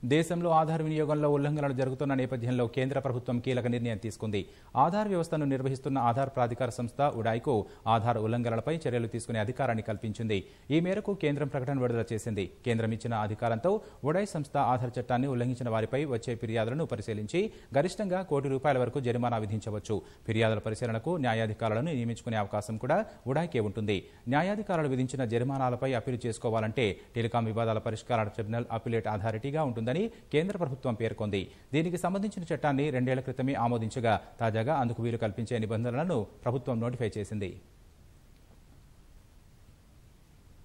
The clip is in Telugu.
దేశంలో ఆధార్ వినియోగంలో ఉల్లంఘనలు జరుగుతున్న నేపథ్యంలో కేంద్ర ప్రభుత్వం కీలక నిర్ణయం తీసుకుంది ఆధార్ వ్యవస్థను నిర్వహిస్తున్న ఆధార్ ప్రాధికార సంస్థ ఉడాయ్కు ఆధార్ ఉల్లంఘనలపై చర్యలు తీసుకునే అధికారాన్ని కల్పించింది ఈ మేరకు కేంద్రం ప్రకటన విడుదల చేసింది కేంద్రం ఇచ్చిన అధికారంతో ఉడాయ్ సంస్థ ఆధార్ చట్టాన్ని ఉల్లంఘించిన వారిపై వచ్చే ఫిర్యాదులను పరిశీలించి గరిష్టంగా కోటి రూపాయల వరకు జరిమానా విధించవచ్చు ఫిర్యాదుల పరిశీలనకు న్యాయాధికారులను నియమించుకునే అవకాశం కూడా ఉడాయ్కే ఉంటుంది న్యాయాధికారులు విధించిన జరిమానాలపై అప్పీలు చేసుకోవాలంటే టెలికాం వివాదాల పరిష్కార ట్రిబ్యునల్ అపిలేట్ అథారిటీగా ఉంటుందని కేంద్ర ప్రభుత్వం పేర్కొంది దీనికి సంబంధించిన చట్టాన్ని రెండేళ్ల క్రితమే ఆమోదించగా తాజాగా అందుకు వీలు కల్పించే నిబంధనలను ప్రభుత్వం నోటిఫై చేసింది